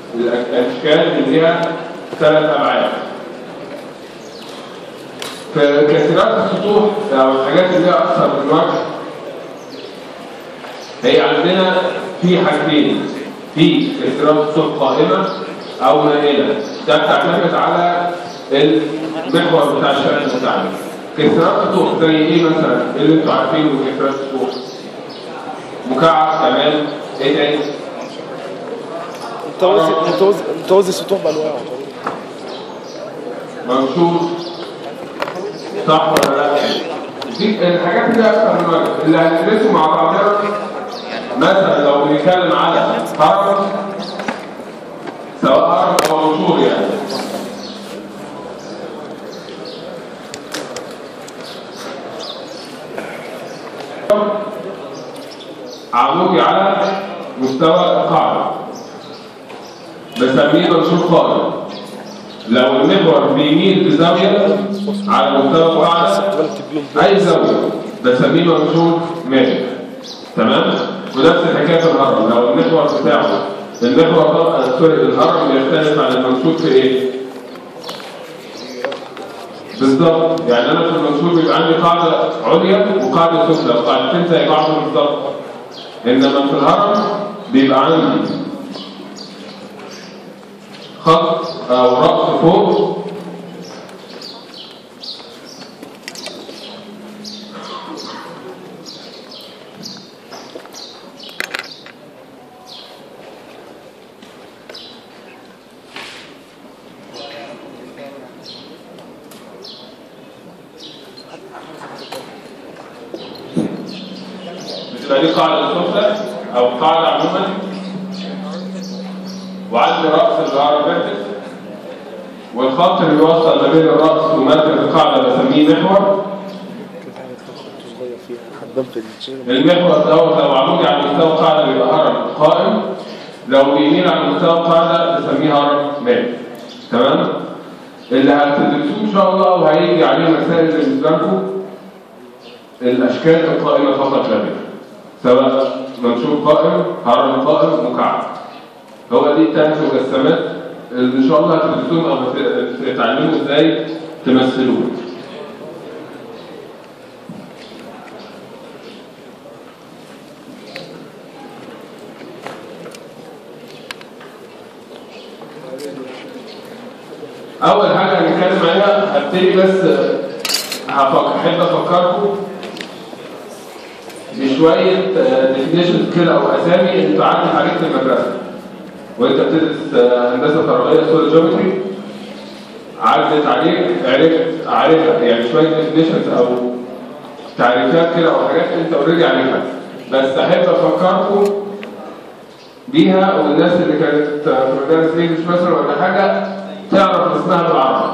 الاشكال اللي ليها ثلاث ابعاد في كثيرات السطوح او الحاجات اللي ليها اكثر من وجه هي عندنا في حاجتين في كثيرات سطوح قائمه او نائله ده بتعتمد على المحور بتاع الشكل بتاعنا كثيرات سطوح زي ايه مثلا اللي انتوا عارفينه من كثيرات سطوح مكعب كمان ايه تاني متوازي متوازي متوازي سطوح بانواعه منشور صح ولا لا؟ دي الحاجات دي اكثر من وجه اللي هندرسه مع بعضنا مثلا لو بنتكلم على هرم سواء هرم او منشور يعني عمودي على مستوى القاعده بسميه منشور قائم لو المحور بيميل بزاويه على مستوى القاعده اي زاويه بسميه منشور مائل تمام ونفس الحكايه في الهرم لو المحور بتاعه المحور ده سوري الهرم بيختلف عن المنشور في ايه؟ بالظبط يعني انا في المنشور بيبقى عندي قاعده عليا وقاعده سفلى وقاعدتين زي بعض بالظبط انما في الهرم بيبقى عندي خط او رأس فوق بتبقى دي قاعدة سفلى أو قاعدة عموما وعندي رأس الظهر فيرتكس والخط اللي بيوصل ما بين الرأس ومركز القاعدة بسميه محور حدمت الجيم المحور دوت لو عمودي على مستوى القاعدة بيبقى هرم قائم لو بيميل على مستوى القاعدة بسميه هرم مائل تمام؟ اللي هتدرسوه إن شاء الله وهيجي عليه مسائل بالنسبة لكم الأشكال القائمة فقط لا غير سواء منشور قائم هرم قائم مكعب هو دي الثلاث مجسمات اللي ان شاء الله هتدرسوهم او هت- هتتعلموا ازاي تمثلوه اول حاجه هنتكلم عليها هبتدي بس هفكر احب افكركم بشويه ديفينيشنز كده او اسامي انتوا عارف حاجات في المدرسه وانت بتدرس آه، هندسه كهربائيه سوليد جيومتري عدت عليك عرفت عارفها يعني شويه ديفينيشنز او تعريفات كده او حاجات انت اوريدي عارفها بس احب افكركم بيها والناس اللي كانت في مدارس انجلش مثلا ولا حاجه تعرف اسمها بالعربي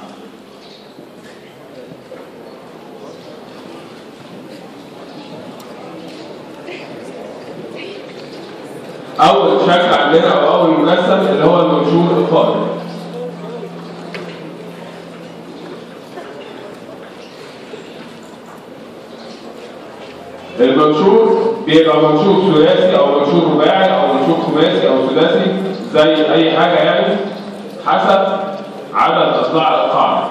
اول شكل عندنا او اول مجسم اللي هو المنشور القائم المنشور بيبقى منشور ثلاثي او منشور رباعي او منشور خماسي او ثلاثي زي اي حاجه يعني حسب عدد اضلاع القاعده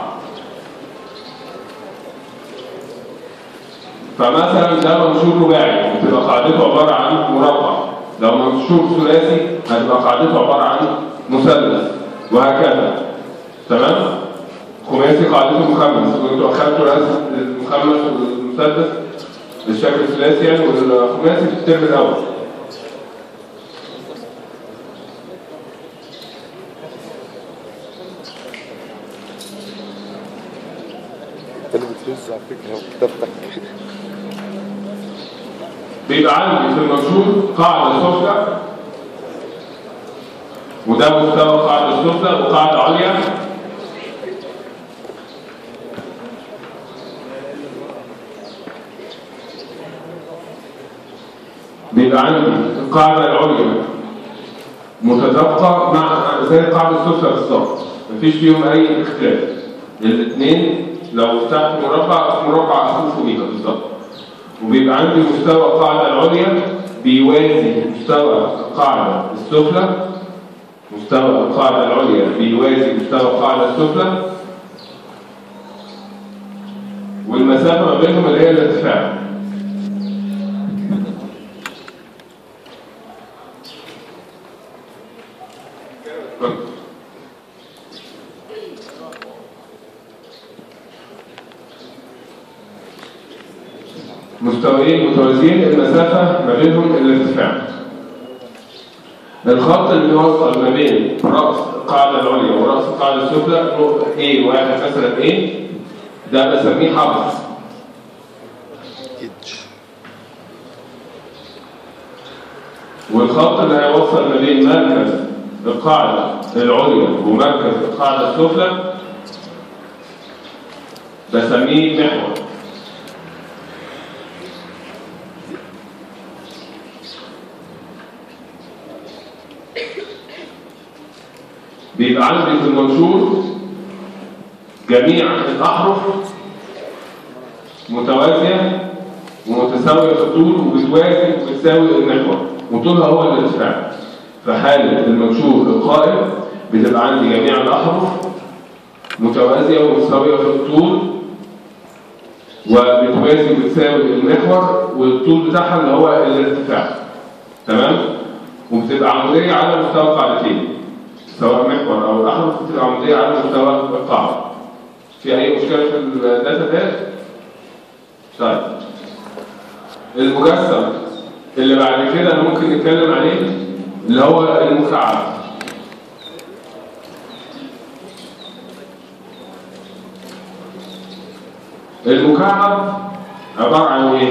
فمثلا ده منشور رباعي بتبقى قاعدته عباره عن مربع لو منشور ثلاثي هتبقى قاعدته عباره عن مثلث وهكذا تمام خماسي قاعدته مخمس وانتوا اخدتوا رسم المخمس والمثلث الشكل الثلاثي يعني والخماسي في الترم الاول انت اللي بتهز على فكره هو كتابتك بيبقى عندي في المنشور قاعدة سفلى وده مستوى قاعدة سفلى وقاعدة عليا بيبقى عندي القاعدة العليا متدفقة مع زي القاعدة السفلى بالظبط مفيش فيهم أي اختلاف الاثنين لو فتحت مربع مربع أشوفه بيها بالظبط وبيبقى عندي مستوى القاعدة العليا بيوازي مستوى القاعدة السفلى مستوى القاعدة العليا بيوازي مستوى القاعدة السفلى والمسافة ما بينهم اللي هي الارتفاع مستويين متوازيين المسافة ما بينهم الارتفاع الخط اللي بيوصل ما بين رأس القاعدة العليا ورأس القاعدة السفلى نقطة A واحد مثلا A ده بسميه حبس إيدج والخط اللي هيوصل ما بين مركز القاعدة العليا ومركز القاعدة السفلى بسميه محور بيبقى عندي في المنشور جميع الأحرف متوازية ومتساوية في الطول وبتوازي وبتساوي المحور وطولها هو الارتفاع في حالة المنشور القائم بتبقى عندي جميع الأحرف متوازية ومتساوية في الطول وبتوازي وبتساوي المحور والطول بتاعها اللي هو الارتفاع تمام وبتبقى عمودية على مستوى قاعدتين سواء محور او الاحرف بتبقى عمودية على مستوى القاعدة في اي مشكلة في الداتا ده؟ طيب المجسم اللي بعد كده ممكن نتكلم عليه اللي هو المكعب المكعب عبارة عن ايه؟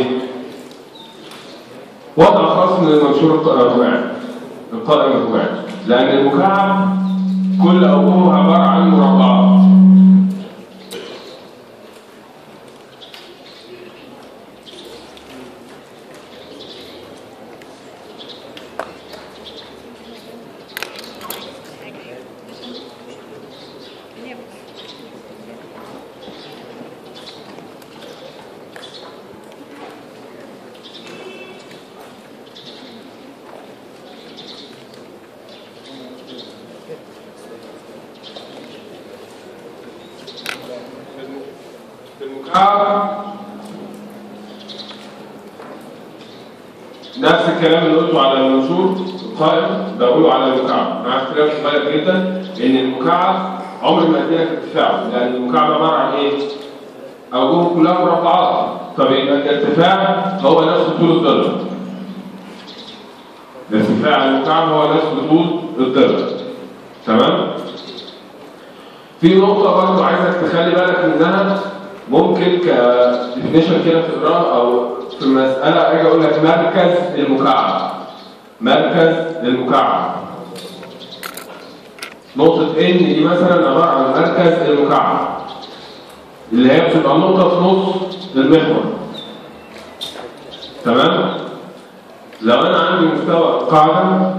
وضع خاص من المنشور الرباعي القائم الرباعي لأن المكعب كل أوجهه عبارة عن مربعات المكعب نفس الكلام اللي قلته على المنشور القائم بقوله على المكعب مع اختلاف صغير جدا ان المكعب عمري ما اديلك ارتفاع لان المكعب عباره عن ايه؟ اوجهه كلها مربعات طب يبقى الارتفاع هو نفس طول الضلع ارتفاع المكعب هو نفس طول الضلع تمام؟ في نقطة برضه عايزك تخلي بالك منها ممكن كديفينيشن كده تقراها او في المسألة اجي اقول لك مركز المكعب مركز المكعب نقطة ان دي مثلا عبارة عن مركز المكعب اللي هي بتبقى نقطة في نص المحور تمام؟ لو انا عندي مستوى قاعدة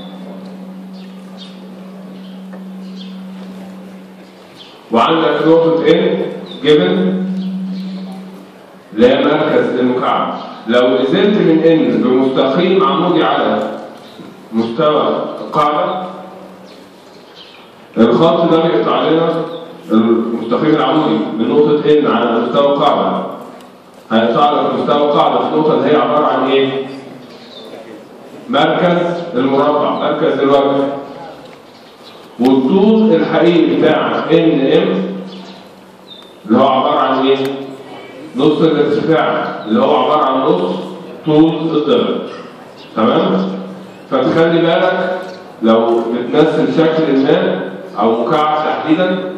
وعندك نقطة N جبن اللي هي مركز المكعب لو نزلت من N بمستقيم عمودي على مستوى القاعدة الخط ده بيقطع لنا المستقيم العمودي من نقطة N على مستوى القاعدة هيقطع لك مستوى القاعدة في النقطة اللي هي عبارة عن إيه؟ مركز المربع مركز الوجه والطول الحقيقي بتاع ان ام اللي هو عباره عن ايه؟ نص الارتفاع اللي هو عباره عن نص طول الضلع تمام؟ فتخلي بالك لو بتمثل شكل ما او مكعب تحديدا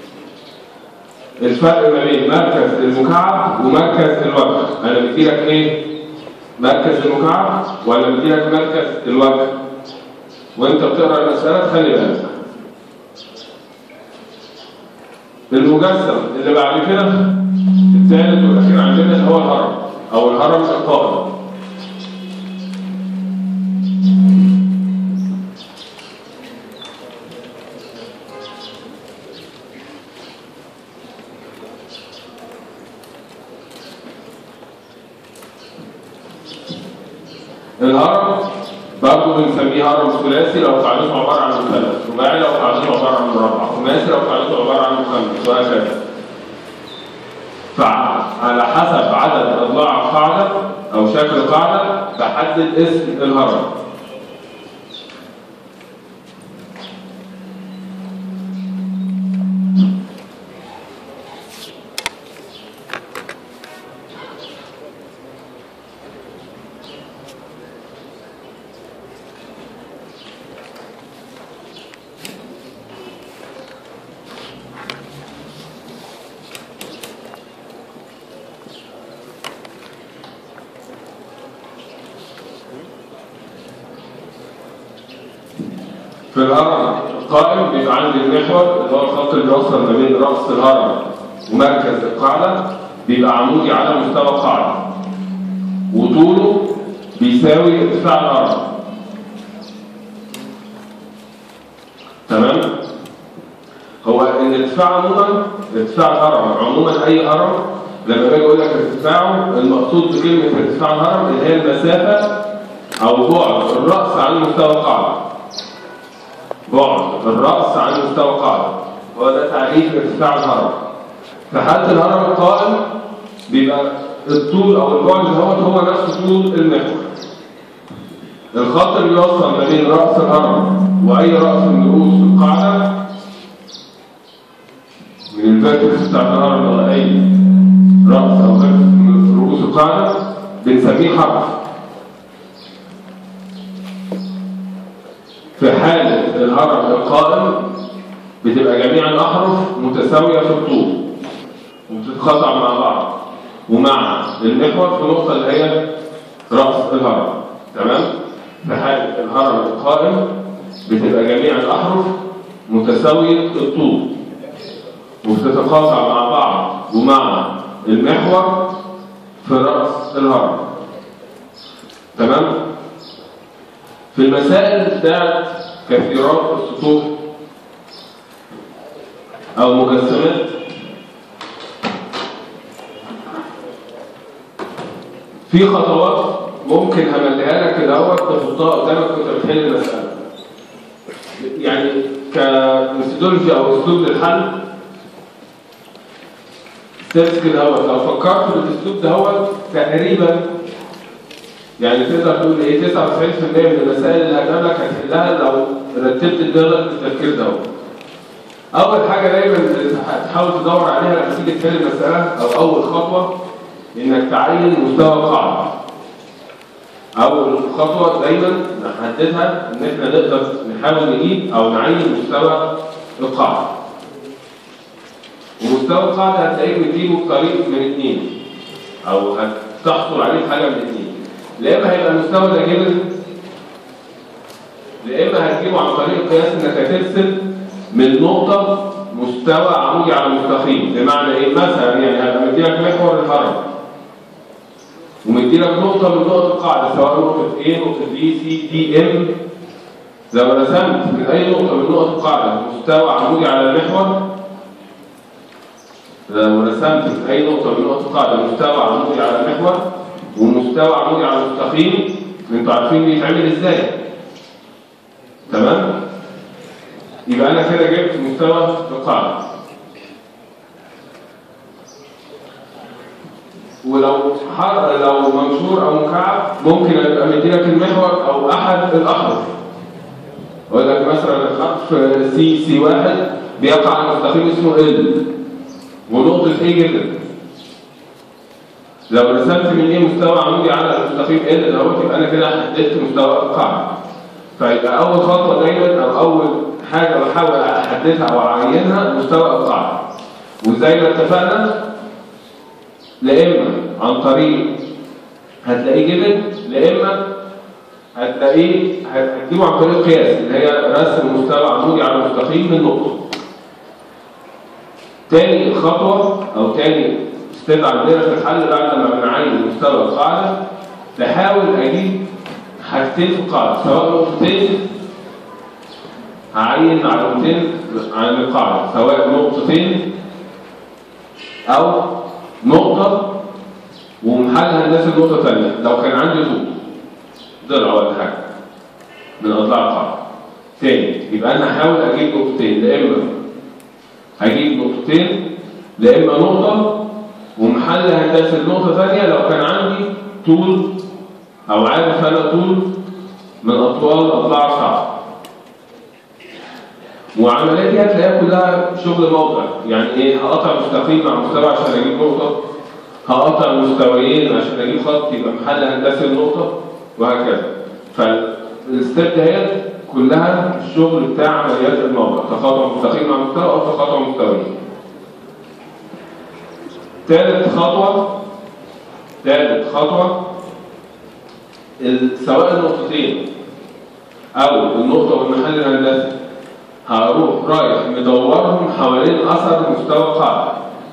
الفرق ما بين مركز المكعب ومركز الوجه انا بديلك ايه؟ مركز المكعب ولا بديلك مركز الوجه؟ وانت بتقرا المساله تخلي بالك المجسم اللي بعد كده الثالث والاخير عندنا اللي هو الهرم او الهرم القائم الهرم برضه بنسميه هرم ثلاثي لو قاعدته عباره عن مثلث وهكذا فعلى حسب عدد اضلاع القاعده او شكل القاعده بحدد اسم الهرم في الهرم القائم بيبقى عندي المحور اللي هو الخط اللي بيوصل ما بين راس الهرم ومركز القاعده بيبقى عمودي على مستوى القاعده وطوله بيساوي ارتفاع الهرم تمام هو الارتفاع عموما ارتفاع الهرم عموما اي هرم لما باجي اقول لك ارتفاعه المقصود بكلمه ارتفاع الهرم اللي هي المسافه او بعد الراس عن مستوى القاعده بعد الرأس عن مستوى القاعدة هو ده تعريف ارتفاع الهرم في حالة الهرم القائم بيبقى الطول أو البعد اللي هو هو نفس طول المحور الخط اللي بيوصل ما بين رأس الهرم وأي رأس من رؤوس القاعدة من الفيرتكس بتاع الهرم ولا أي رأس أو فيرتكس من رؤوس القاعدة بنسميه حرف في حالة الهرم القائم بتبقى جميع الأحرف متساوية في الطول وبتتقاطع مع بعض ومع المحور في النقطة اللي هي رأس الهرم تمام؟ في حالة الهرم القائم بتبقى جميع الأحرف متساوية الطول وبتتقاطع مع بعض ومع المحور في رأس الهرم تمام؟ في المسائل بتاعت كثيرات السطوح او مجسمات في خطوات ممكن همليها لك الاول تحطها قدامك وانت بتحل المساله يعني كميثودولوجي او اسلوب للحل ستيبس كده اهوت لو فكرت بالاسلوب ده هو تقريبا يعني تقدر تقول ايه 99% من المسائل اللي هتقابلك هتحلها لو رتبت دماغك بالتفكير ده اول حاجه دايما تحاول تدور عليها لما تيجي تحل المساله او اول خطوه انك تعين مستوى القاعده اول خطوه دايما نحددها ان احنا نقدر نحاول نجيب او نعين مستوى القاعده ومستوى القاعده هتلاقيه بتجيبه بطريق من اثنين او هتحصل عليه حاجه من اثنين لا اما هيبقى المستوى ده جبل لا اما هتجيبه عن طريق القياس انك هترسم من نقطه مستوى عمودي على مستقيم بمعنى ايه مثلا يعني هبقى مديلك محور الهرم ومديلك نقطه من نقط القاعده سواء نقطه A نقطه B C D M لو رسمت من اي نقطه من نقط القاعده مستوى عمودي على المحور لو رسمت من اي نقطه من نقط القاعده مستوى عمودي على المحور ومستوى عمودي على مستقيم انتوا عارفين بيتعمل ازاي تمام يبقى انا كده جبت مستوى القاعده ولو حر لو منشور او مكعب ممكن ابقى مديلك المحور او احد الاحرف اقول لك مثلا الحرف سي سي واحد بيقع على مستقيم اسمه ال ونقطه ايه جدا لو رسمت من ايه مستوى عمودي على المستقيم ال دوت يبقى انا كده حددت مستوى القاعده فيبقى اول خطوه دايما او اول حاجه بحاول احددها او اعينها مستوى القاعده وزي ما اتفقنا لا اما عن طريق هتلاقيه جبل لا اما هتلاقيه هتجيبه عن طريق قياس اللي هي رسم مستوى عمودي على مستقيم من نقطه تاني خطوه او تاني ستيب عندنا في الحل بعد ما بنعين مستوى القاعده بحاول اجيب حاجتين في القاعده سواء نقطتين هعين معلومتين عن القاعده سواء نقطتين او نقطه ومحلها الناس النقطه ثانيه لو كان عندي طول ضلع ولا حاجه من اضلاع القاعده تاني يبقى انا هحاول اجيب نقطتين لا اما هجيب نقطتين لا اما نقطه ومحل هندسه نقطه ثانيه لو كان عندي طول او عارف انا طول من اطوال اضلاع صعب وعمليات دي هتلاقيها كلها شغل موضع يعني ايه هقطع مستقيم مع مستوى عشان اجيب نقطه هقطع مستويين عشان اجيب خط يبقى محل هندسي النقطه وهكذا فالستيب دهيت كلها الشغل بتاع عمليات الموضع تقاطع مستقيم مع مستوى او تقاطع مستويين ثالث خطوه ثالث خطوه ال- سواء النقطتين او النقطه والمحل الهندسي هروح رايح مدورهم حوالين اثر مستوى قاعده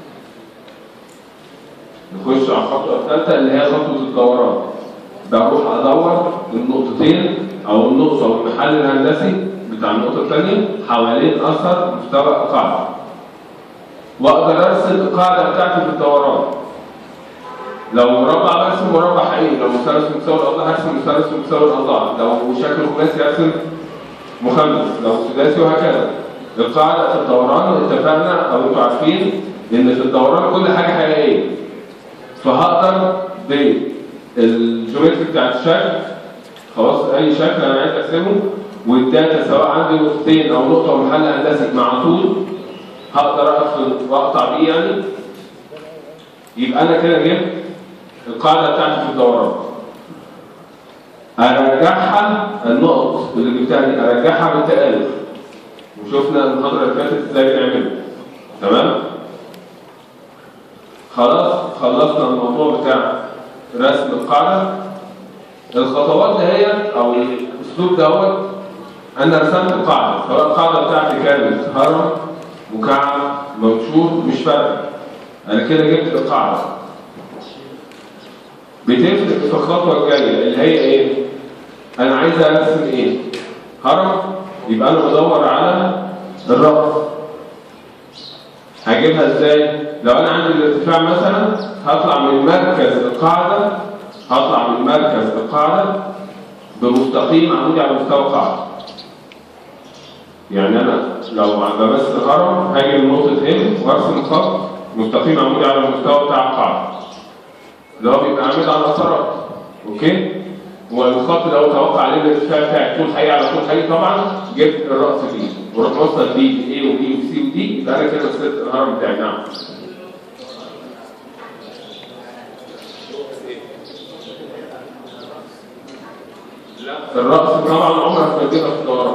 نخش على الخطوه الثالثه اللي هي خطوه الدوران بروح ادور النقطتين او النقطه والمحل الهندسي بتاع النقطه الثانيه حوالين اثر مستوى القاعده واقدر ارسم القاعده بتاعتي في الدوران لو مربع برسم مربع حقيقي لو مثلث متساوي الاضلاع هرسم مثلث متساوي الاضلاع لو شكل خماسي هرسم مخمس لو سداسي وهكذا القاعده في الدوران اتفقنا او انتوا عارفين ان في الدوران كل حاجه حقيقيه فهقدر بالجيومتري بتاع الشكل خلاص اي شكل انا عايز ارسمه والداتا سواء عندي نقطتين او نقطه ومحل هندسي مع طول هقدر اقفل واقطع بيه يعني يبقى انا كده جبت القاعده بتاعتي في الدوران ارجعها النقط اللي جبتها دي ارجعها بالتالف وشفنا المحاضره اللي فاتت ازاي بنعمله تمام خلاص خلصنا الموضوع بتاع رسم القاعده الخطوات دهيت او الاسلوب دوت انا رسمت القاعده سواء القاعده بتاعتي كانت هرم مكعب منشور مش فارقه انا كده جبت القاعده بتفرق في الخطوه الجايه اللي هي ايه انا عايز ارسم ايه هرم يبقى انا بدور على الرأس هجيبها ازاي لو انا عندي الارتفاع مثلا هطلع من مركز القاعده هطلع من مركز القاعده بمستقيم عمودي على مستوى القاعده يعني انا لو بمثل هرم هاجي من نقطه ام وارسم خط مستقيم عمودي على المستوى بتاع القاعده اللي هو بيبقى عامل على الاثرات اوكي والخط لو توقع عليه الارتفاع بتاعي طول حقيقي على طول حقيقي طبعا جبت الراس دي ورحت موصل دي ب A وبي وسي ودي يبقى انا كده وصلت الهرم بتاعي نعم لا الراس طبعا عمرك ما تجيبها في الدوران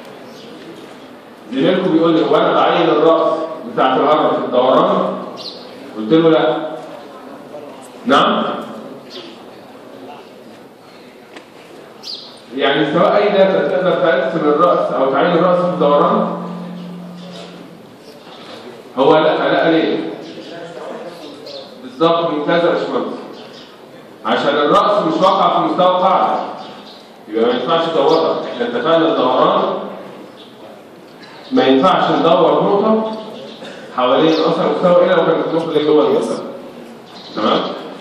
زميلكم بيقول لي هو انا بعين الراس بتاعت الهرم في الدوران قلت له لا نعم يعني سواء اي داتا تقدر ترسم الراس او تعين الراس في الدوران هو لا لا ليه بالظبط ممتاز يا باشمهندس عشان الراس مش واقع في مستوى القاعده يبقى ما ينفعش تدورها احنا اتفقنا الدوران ما ينفعش ندور نقطه حوالين اثر مستوى الا لو كانت النقطه دي جوه المستوى تمام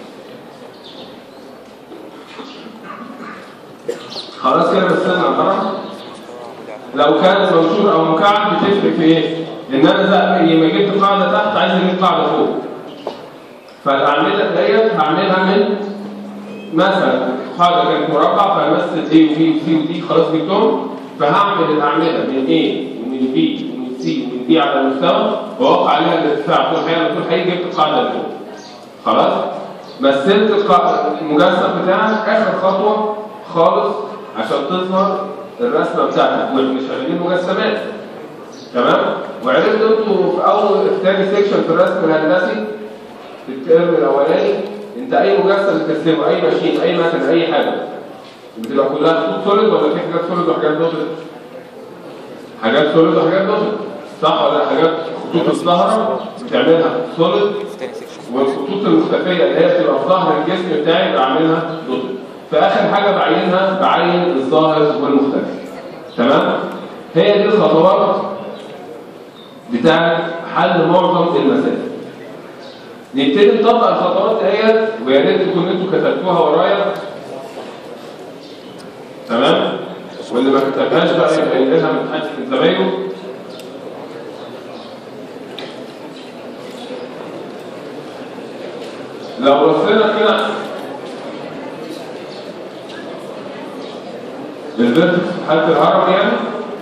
خلاص كده مثلنا الهرم لو كان منشور او مكعب بتفرق في ايه؟ ان انا زي ما جبت قاعده تحت عايز اجيب قاعده فوق فالاعمده ديت هعملها من مثلا قاعده كانت مربع فهمثل A وبي وسي ودي خلاص جبتهم فهعمل الاعمده من A ومن B ومن C ومن D على المستوى واوقع عليها الارتفاع طول حقيقه طول حقيقه جبت القاعده اللي فوق خلاص مثلت القا- المجسم بتاعك اخر خطوه خالص عشان تظهر الرسمه بتاعتك واحنا شغالين مجسمات تمام وعرفتوا انتوا في اول في تاني سيكشن في الرسم الهندسي في الترم الاولاني انت اي مجسم بترسمه اي ماشين اي مكنه اي حاجه بتبقى كلها خطوط سوليد ولا في حاجات سوليد وحاجات دوتد حاجات سوليد وحاجات دوتد صح ولا حاجات خطوط الظهر بتعملها سوليد والخطوط المختفيه اللي هي بتبقى في ظهر الجسم بتاعي بعملها دوتد في اخر حاجه بعينها بعين الظاهر والمختفي تمام هي دي الخطوات بتاعت حل معظم المسائل نبتدي نطبق الخطوات ديت ويا ريت تكون انتوا كتبتوها ورايا تمام واللي ما كتبهاش بقى يبقى ينقلها من حد من زمايله لو بصينا كده الفيرتكس في حالة الهرم يعني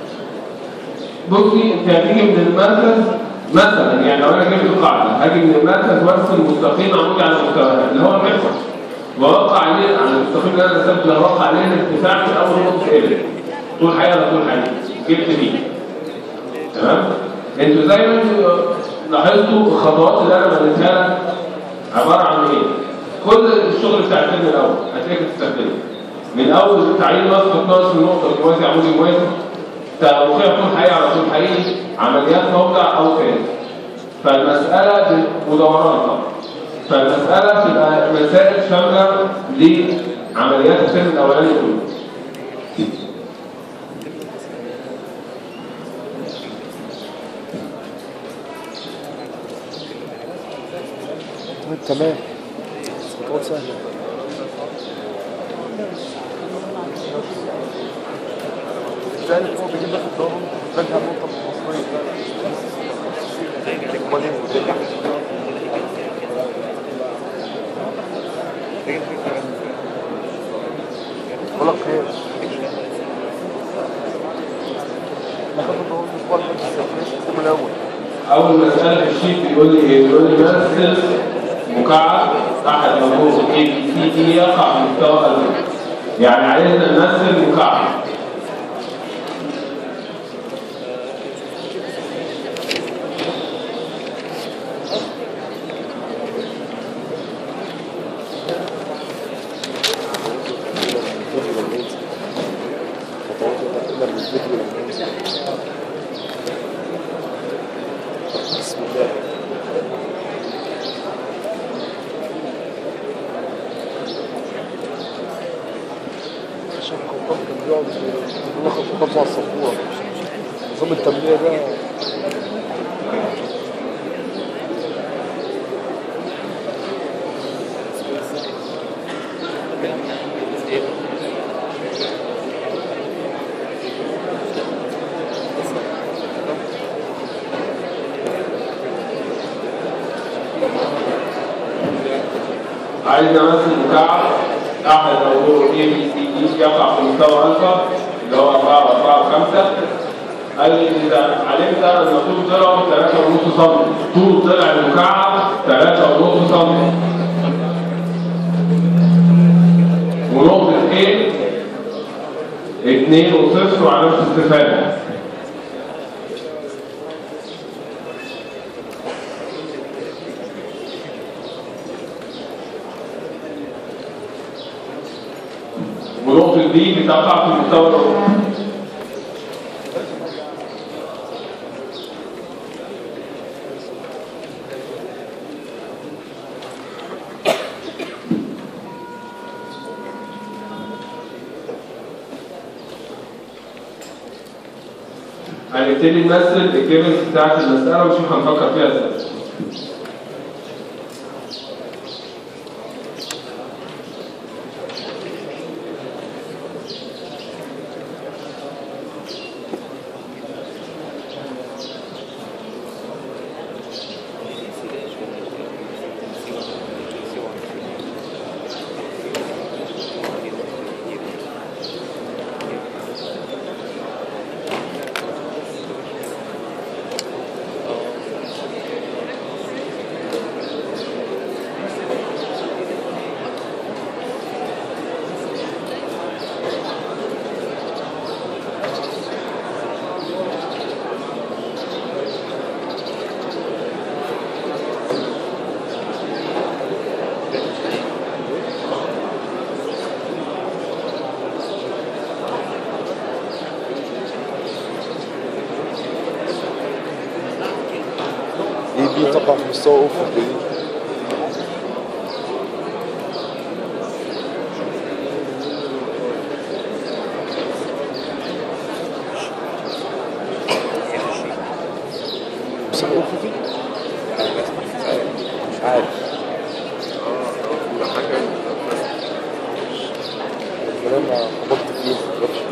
بصي انت هتيجي من المركز مثلا يعني لو انا جبت قاعده هاجي من المركز وارسم مستقيم عمودي على مستواها اللي هو المحور واوقع عليه على المستقيم اللي انا رسمته اللي اوقع عليه الارتفاع من اول نقطه ال طول حقيقه ولا طول حقيقه جبت دي تمام انتوا زي ما انتوا لاحظتوا الخطوات اللي انا بديتها لك عباره عن ايه؟ كل الشغل بتاع الترم الاول هتلاقيك بتستخدمه من اول تعيين مسقط ناقص النقطه الموازي عمودي موازي توقيع طول حقيقي على طول حقيقي عمليات موقع او كده فالمساله ب- ودوران طبعا فالمساله تبقى مسائل شامله لعمليات الترم الاولاني كله تمام خطوات سهلة ازاي هو بيجيب لك الضرب رجع النقطة المصرية وبعدين ولا خير ناخد الضرب الاسبوع اللي فات الترم الاول اول مساله في الشيت بيقول لي ايه بيقول لي مثل مكعب احد مجموع اي بي سي دي يقع في مستوى الفيرتكس يعني عايزنا نمثل مكعب بسم الله عشان الخطاب كان بيقعد يلخص خطاب على السبورة نظام التملية ده عايزنا مثل مكعب احد موضوع اي بي سي دي يقع في مستوى الفا اللي هو 4 و4 و5 قال لي اذا علمت ان طول ضلعه 3.5 سم طول ضلع المكعب 3.5 سم ونقطة ايه 2 وصفر وعلامة استفادة ونقطة دي بتقع في المستوى الأفقي هنبتدي نمثل الكيبلز بتاعت المسألة ونشوف هنفكر فيها ازاي. اي بي تقع في مستوى افقي مستوى افقي مش عارف الكلام انا خبطت فيه معرفش.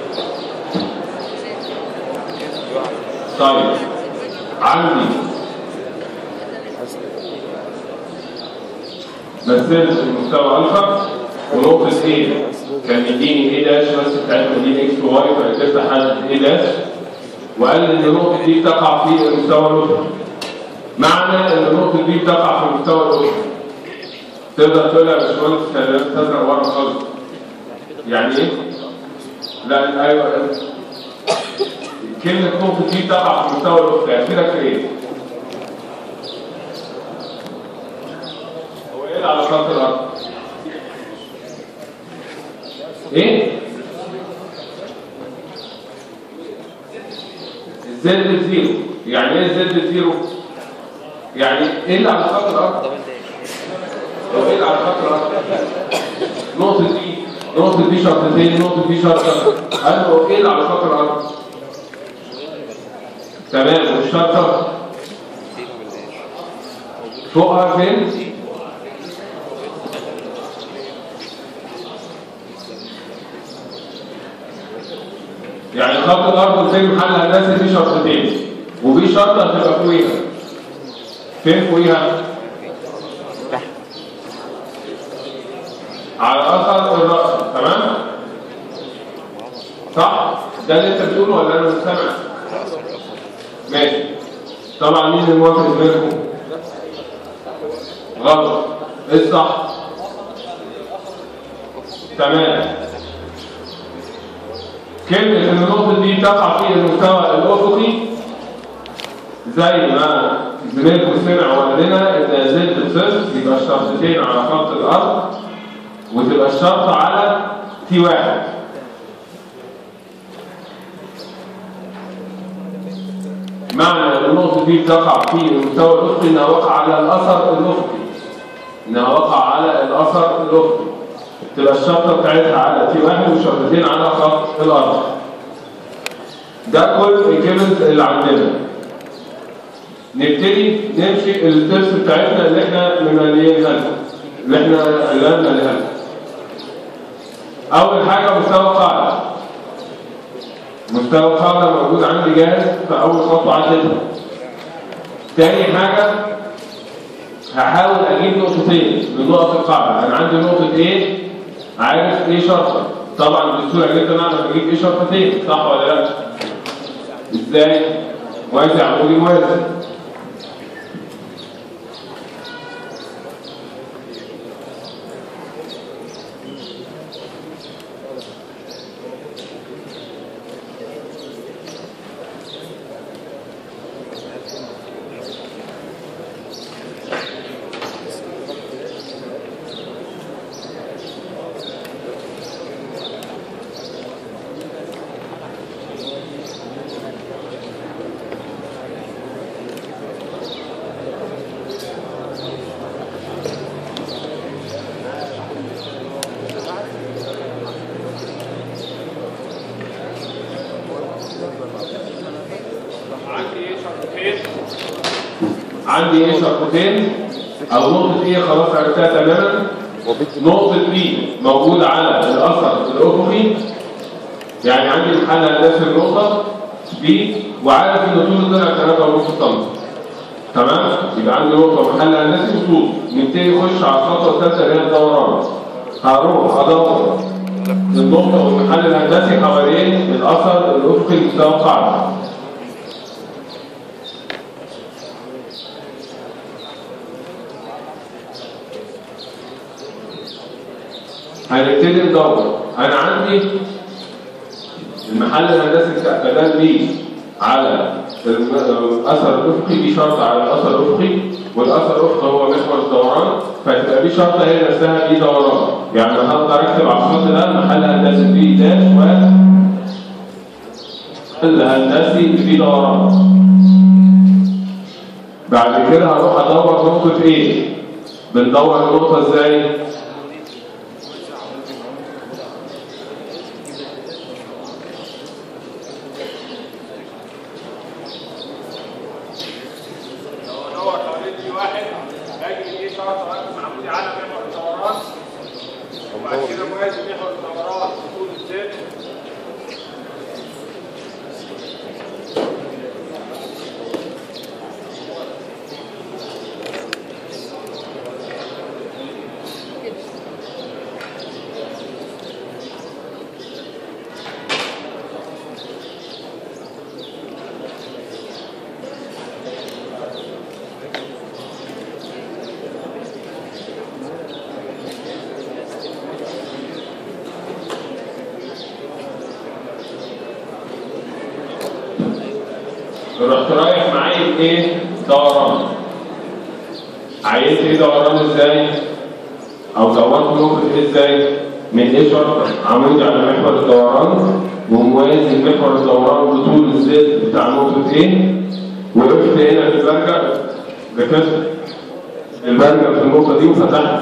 طيب عندي حاسس مثلت المستوى الفا ونقطة A كان يديني A داش بس بتاعتنا دي اكس وواي فقدرت احدد A داش وقال ان النقطة دي بتقع في المستوى الافقي معنى ان النقطة دي بتقع في المستوى الافقي تقدر تقول يا باشمهندس كلام تزرع ورا خالص يعني ايه؟ لا ايوه كلمة نقطة دي تقع في المستوى الافقي هتفيدك في ايه؟ هو ايه اللي على خط الارض؟ ايه؟ الزد زيرو يعني ايه الزد زيرو؟ يعني ايه اللي على خط الارض؟ هو ايه اللي على خط الارض؟ نقطة دي نقطة دي شرطتين نقطة دي شرطة قال له ايه اللي على خط الارض؟ تمام والشرطة فوقها فين؟ يعني خط الارض زي محل هندسي فيه شرطتين وفي شرطه هتبقى فوقيها فين فوقيها؟ على اثر الراس تمام؟ صح؟ ده اللي انت بتقوله ولا انا مش سامع؟ ماشي طبعا مين الموافق منكم؟ غلط ايه الصح؟ تمام كلمة ان النقطة دي تقع في المستوى الافقي زي ما زميلكم سمع وقال لنا ان زد بصفر يبقى الشرطتين على خط الارض وتبقى الشرطة على تي واحد معنى ان النقطة دي تقع في المستوى الافقي انها وقع على الاثر الافقي انها وقع على الاثر الافقي تبقى الشرطة بتاعتها على تي واحد وشرطتين على خط الارض ده كل الجيمز اللي عندنا نبتدي نمشي الستبس بتاعتنا اللي احنا ممليينها لكم اللي احنا قلنا لها لكم اول حاجه مستوى قاعده مستوى قاعده موجود عندي جاهز في اول خطوه عدتها تاني حاجه هحاول اجيب نقطتين من نقط القاعده انا عندي نقطه ايه عارف ايه شرطه طبعا بسهوله جدا اعرف اجيب ايه شرطتين صح ولا لا ازاي موازي عمودي موازي عندي ايه شرطتين او نقطة ايه خلاص عرفتها تماما نقطة بي موجودة على الاثر الافقي يعني عندي الحل هندسي النقطة بي وعارف ان طول الضلع 3.5 سم تمام يبقى عندي نقطة محل هندسي وطول نبتدي نخش على الخطوة الثالثة اللي هي الدوران هروح ادور النقطة والمحل الهندسي حوالين الاثر الافقي مستوى القاعدة هنبتدي ندور انا عندي المحل الهندسي بدل بي على الاثر الافقي دي شرط على الاثر الافقي والاثر الافقي هو محور الدوران فتبقى دي شرطه هي نفسها دي دوران يعني هقدر اكتب على الخط ده محل هندسي بي داش و الهندسي بي دوران بعد كده هروح ادور نقطه ايه بندور النقطه ازاي رحت رايح معايا ايه دوران عينت ايه دوران ازاي او دورت نقطه ايه ازاي من ايه شرط عمودي على محور الدوران وموازي محور الدوران بطول الزيت بتاع نقطه ايه وقفت هنا في البرجر ركزت البرجر في النقطه دي وفتحت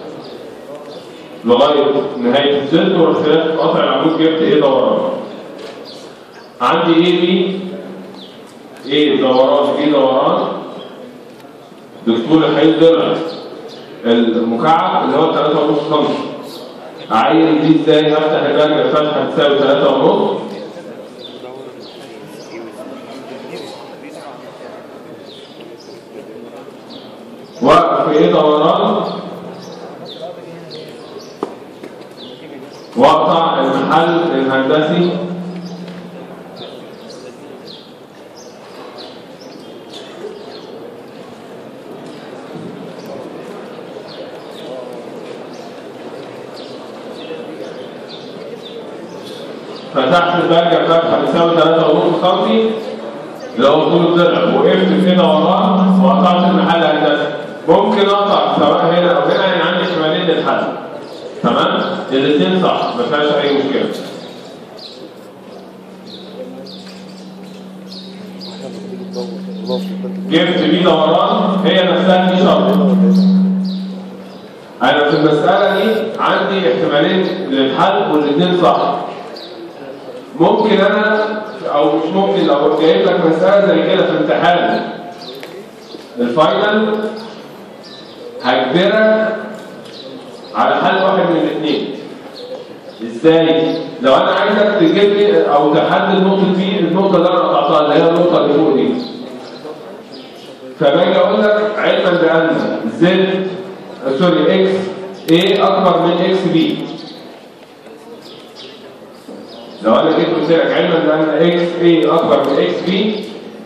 لغايه نهايه الزيت ورحت قاطع العمود جبت ايه دوران عندي ايه بي ايه دوران ايه دوران دكتور الحين ضلع المكعب اللي هو 3.5 سم اعين دي ازاي هفتح البرجر فتحه تساوي 3.5 وقف ايه دوران واقطع المحل الهندسي فتحت البرجر فتحه بتساوي 3.5 سم اللي هو طول الضلع وقفت كده وراه وقطعت المحل هندسي ممكن اقطع سواء هنا او هنا يعني عندي احتمالين للحل تمام الاثنين صح ما فيهاش اي مشكله جبت بيه دوران هي نفسها دي شرط انا في المساله دي عندي احتمالين للحل والاثنين صح ممكن انا او مش ممكن لو جايب لك مساله زي كده في امتحان الفاينل هجبرك على حل واحد من الاثنين ازاي لو انا عايزك تجيب لي او تحدد نقطه دي النقطه اللي انا قطعتها اللي هي النقطه اللي فوق دي فباجي اقول لك علما بان زد سوري اكس ايه اكبر من اكس بي لو انا جيت قلت لك علما بان اكس ايه اكبر من اكس بي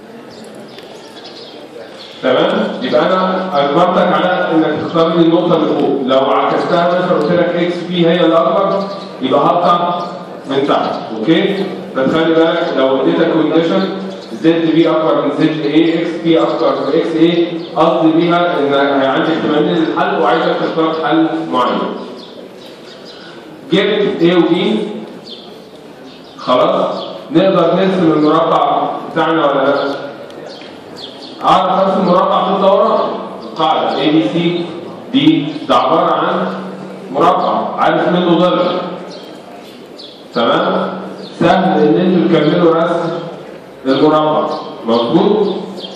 تمام يبقى انا اجبرتك على انك تختار لي النقطه اللي فوق لو عكستها مثلا قلت لك اكس بي هي اللي اكبر يبقى هقطع من تحت اوكي فتخلي بالك لو اديتك كونديشن زد بي اكبر من زد ايه اكس بي اكبر من اكس ايه قصدي بيها ان عندي احتمالين للحل وعايزك تختار حل معين جبت A و B خلاص نقدر نرسم المربع بتاعنا ولا لا؟ اعرف ارسم مربع في الدوران قاعده A B C دي ده عباره عن مربع عارف منه ضلع تمام؟ سهل ان انتوا تكملوا رسم المربع مظبوط؟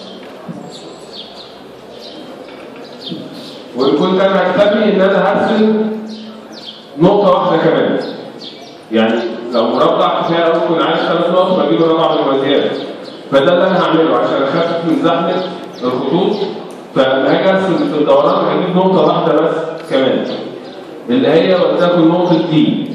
وان كنت انا هكتفي ان انا هرسم نقطه واحده كمان يعني لو مربع كفايه او كنت عايز خمس نقط بجيب مربع بالموازيات فده اللي انا هعمله عشان اخفف من زحمه الخطوط فلما هاجي ارسم في الدوران هجيب نقطه واحده بس كمان اللي هي ولتكن نقطه دي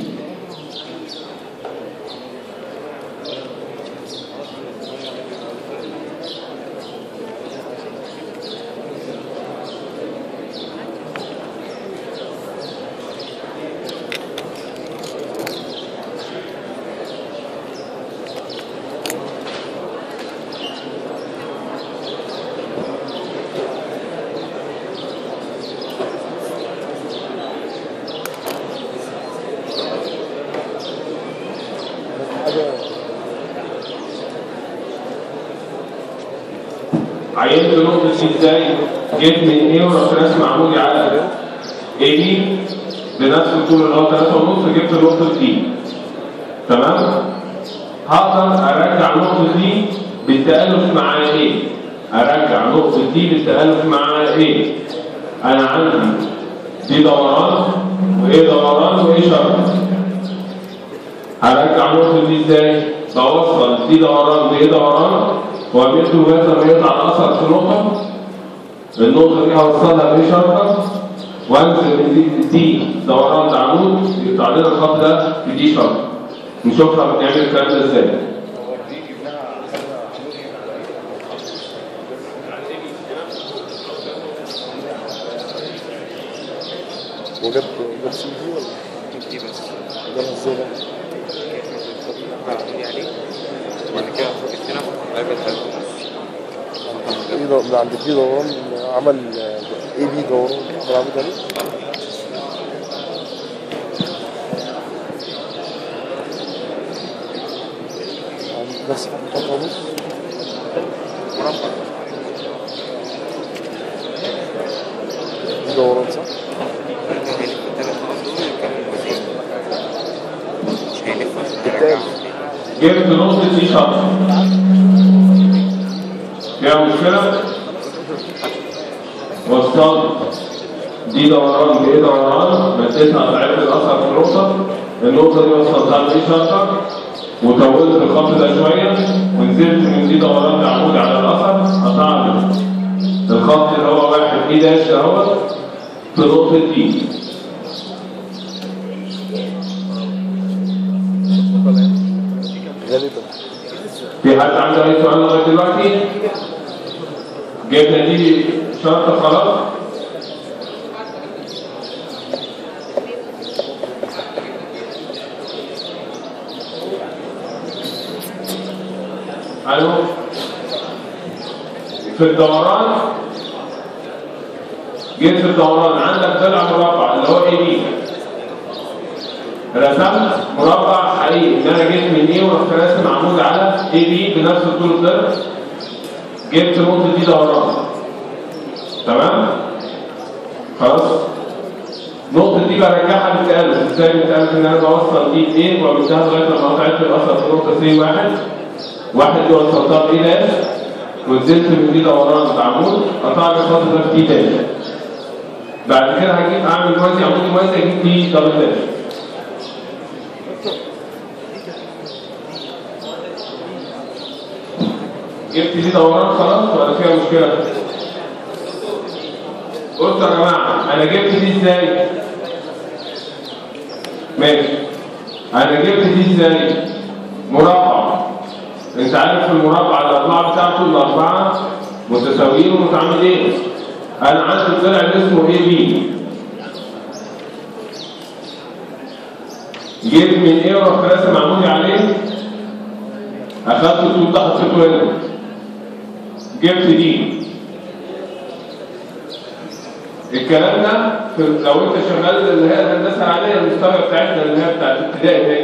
عينت نقطة دي ازاي؟ جيت من ايه ورحت راسم عمودي على اي دي بنفس الطول اللي هو 3 ونص جبت نقطة دي تمام؟ هقدر ارجع نقطة دي بالتألف مع ايه؟ ارجع نقطة دي بالتألف مع ايه؟ انا عندي دي دوران وايه دوران وايه شرط هرجع النقطة دي ازاي؟ بوصل دي دوران بايه دوران وقابلته لغايه لما يطلع الاثر في نقطه النقطه دي هوصلها بايه شرطه وانزل من دي, دي دوران العمود يقطع لنا الخط ده في دي شرطه نشوفها بنعمل الكلام ده ازاي وجاب جاب سي دي ولا دي بس جابها ازاي بقى؟ بعمل عليه وبعد كده جبت هنا قابل ثلاثة ونص دو- من عند في دوران عمل اي بي دوران عمل عمود عليه عند نفس خطوة ونص مربع في دوران صح؟ ممكن هيلف الثلاث نقط دول ويكمل جزئين مش هيلف عشان بالتالي. يرجعهم جبت نقطة دي شرط فيها مشكلة وصلت دي دوران بايه دوران مديتها ضعف الاثر في نقطة النقطة دي وصلتها بايه شرطة وطولت الخط ده شوية ونزلت من دي دوران عمود على الاثر قطعت الخط اللي هو واحد ايه داش اهوت في نقطة دي غالبا في حد عنده اي سؤال لغايه دلوقتي؟ جبنا دي شرطه خلاص؟ الو في الدوران جيت في الدوران عندك ضلع مربع اللي هو ايه دي رسمت مربع حقيقي ان انا جيت من ايه ورحت راسم عمود على اي بي بنفس طول الضلع جبت نقطه دي دوران تمام خلاص النقطه دي برجعها بالتالف ازاي بالتالف ان انا بوصل دي بايه وبمشيها لغايه لما قطعت الاثر في نقطه سي واحد واحد دي وصلتها بايه داش ونزلت من دي دوران بعمود قطعت الخط ده في دي داش بعد كده هجيب اعمل موازي عمود موازي اجيب دي دبل داش جبت دي دوران خلاص ولا فيها مشكلة؟ قلت يا جماعة أنا جبت دي إزاي؟ ماشي أنا جبت دي إزاي؟ مربع أنت عارف في المربع الأضلاع بتاعته الأربعة متساويين ومتعامدين أنا عندي الضلع اللي اسمه اي بي جيت من ايه ورحت راسم عمودي عليه اخدت الطول ده حطيته هنا جبت دي الكلام ده في لو انت شغال اللي هي الهندسه العاديه المستوى بتاعتنا اللي هي بتاعت ابتدائي هيك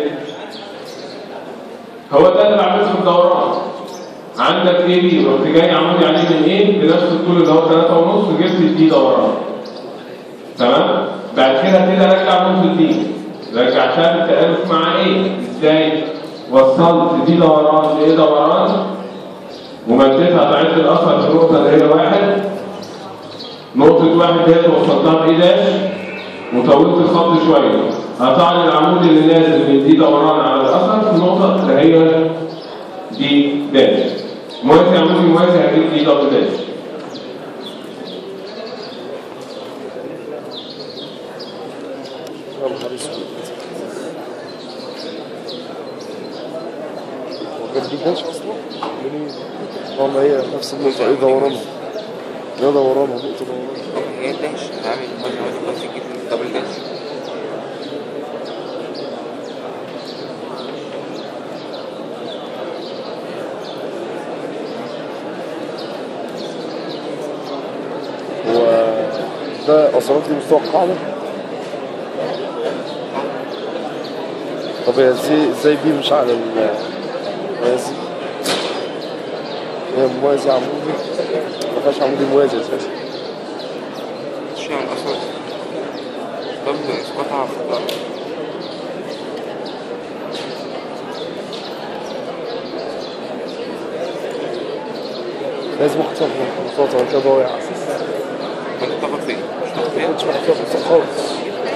هو ده اللي بعمله في الدوران عندك ايه بي رحت جاي عمودي عليه من ايه بنفس الطول اللي هو 3 ونص وجبت دي دوران تمام بعد كده كده رجع نقطه دي رجع عشان التالف مع ايه ازاي وصلت دي دوران لايه دوران ومديتها ضعيف الاثر في النقطه اللي هي واحد نقطه واحد ديت وصلتها بايه داش وطولت الخط شويه قطع لي العمود اللي نازل من دي دوران على الاثر في النقطه اللي هي دي داش موازي عمودي موازي هجيب دي دبل داش يا نهار اسود هو كان دي داش اصلا؟ منين؟ اه ما هي نفس النقطة ايه دورانها؟ يا دورانها نقطة دورانها هي داش هعمل مرة واحدة بس اجيب دبل داش هو ده اثرات لي مستوى القاعدة طب هي ازاي ازاي دي مش على الموازي هي موازي عمودي ما فيهاش عمودي موازي اساسا مش على الأساس طب اسقطها في الضرب لازم احط فيها خطوات انا كده ضايع كنت تاخد فين؟ مش تاخد ما فين؟ كنتش محط فيها خطوات خالص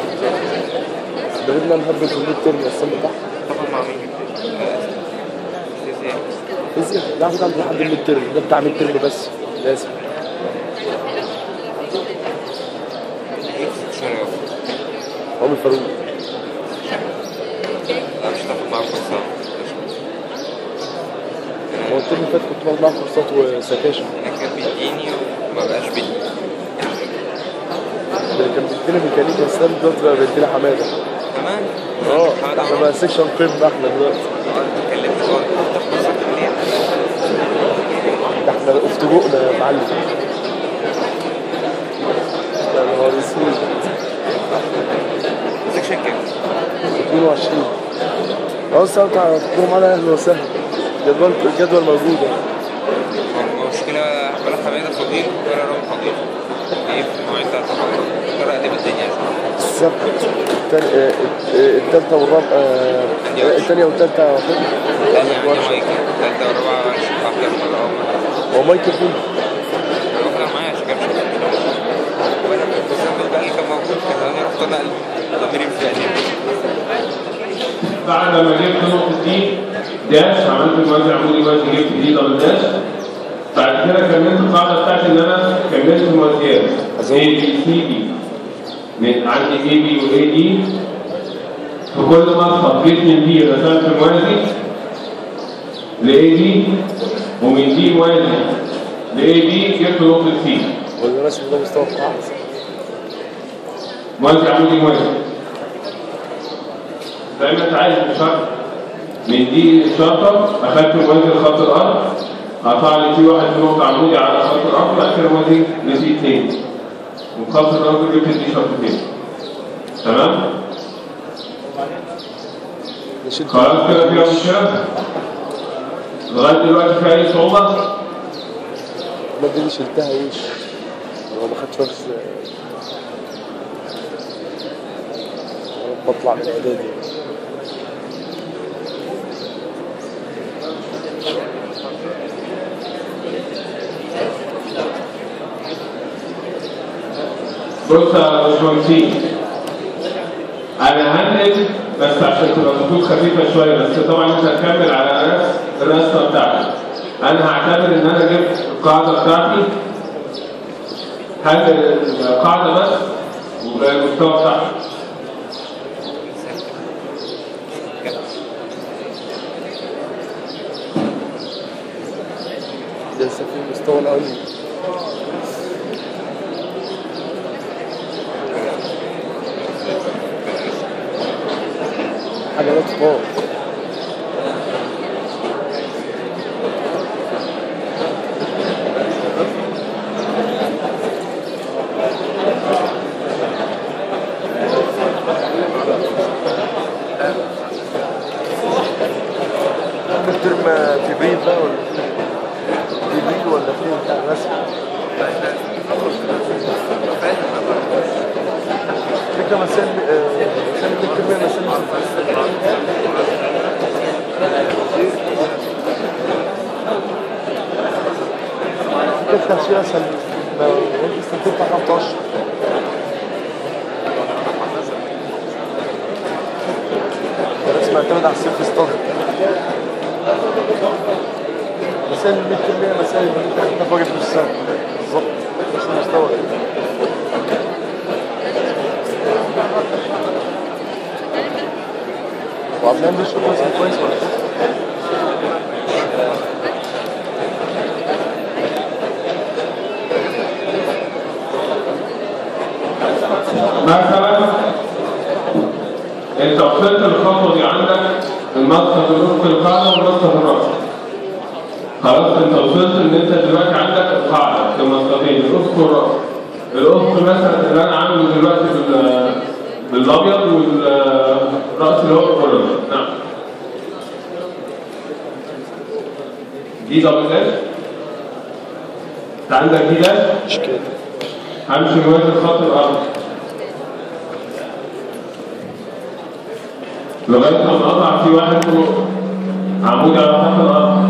ده غير ان انا هبل في الميد ترم السنة تحت تاخد مع مين؟ آه، فيزياء فيزياء لا عندي عند لحد الميد ترم ده بتاع ميد ترم بس لازم ايه في شهر عمر فاروق لا مش هتاخد معاك كورسات هو الترم اللي فات كنت باخد معاه كورسات وسكاشن انا كان بيديني وما بقاش بيديني ده كان بيدينا ميكانيكا بس ده دلوقتي بقى بيدينا حماده كمان اه حمادة احنا عمر. بقى سيكشن قمه احنا دلوقتي كلمت قلت تاخد كورسات اللي هي ده احنا كان افتجؤنا يا معلم يا نهار اسود سكشن كام؟ 22 اه الساعة بتاع تكونوا معانا اهلا وسهلا جدول الجدول موجود يعني. هو المشكلة ولا حميدة فضيل ولا رامي فضيل ايه في المواعيد بتاعت الفضيل ترى قلب الدنيا السبت التاني- آه، آه، التالتة والرابعة آه، عندي وقت. التانية والتالتة تاني عندي مايك تالتة ورابعة شوف أحلى ولا أول هو مايكل فين؟ أنا معايا عشان كده مش هقدر. وأنا بس بقى اللي كان موجود كان أنا رحت أنا ضميري مش قاعد بعد ما جبت نقطة دي داش عملت الموازي عمودي موازي جبت دي دبل داش بعد كده كملت القاعدة بتاعتي إن أنا كملت الموازيات A أزود. B C D من عندي A B و A D في كل مصحف جبت من دي رسمت الموازي ل A D ومن دي موازي ل A B جبت نقطة C ولا رسم ده مستوى القاعدة موازي عمودي موازي زي ما انت عايز مش شرط من دي شرطة أخدت موازي لخط الأرض قطع لي في واحد في نقطة عمودي على خط الأرض بعد كده موازي لفي اتنين وخط الأرض جبت دي شرطتين تمام؟ نشد خلاص كده فيها مشكلة؟ لغاية دلوقتي في أي صعوبة؟ المادة دي شلتها وش هو ما خدش نفس بطلع من اعدادي بص يا باشمهندسين انا هنقل بس عشان تبقى الخطوط خفيفه شويه بس طبعا انت هتكمل على نفس الرسمه بتاعتك انا هعتبر ان انا جبت القاعده بتاعتي هنقل القاعده بس والمستوى بتاعها لسه في المستوى العلوي حاجة لا تطاق الترم تبريد بقى ولا تبريد ولا فين بتاع الرسم فكرة مسائل مسائل الترمية مسائل فكرة تفسير أسهل ما وانت استنتجت على 15 الرسم معتمد على السيلف ستادي مسائل ال 100% مسائل اللي انت خدتها في وجه السنة بالظبط نفس المستوى وعشان دي الشغل مثلا كويس ولا لا؟ مثلا انت وصلت الخطوه دي عندك المسقط الافق القاعده والمسقط الراس خلاص انت وصلت ان انت دلوقتي عندك القاعده في مسقطين الافق والراس الافق مثلا اللي انا عامله دلوقتي بال بالابيض والراس اللي هو الكورنر نعم دي دبل داش انت عندك دي داش مش كده همشي موازي خط الارض لغايه ما اقطع في واحد فوق عمودي على خط الارض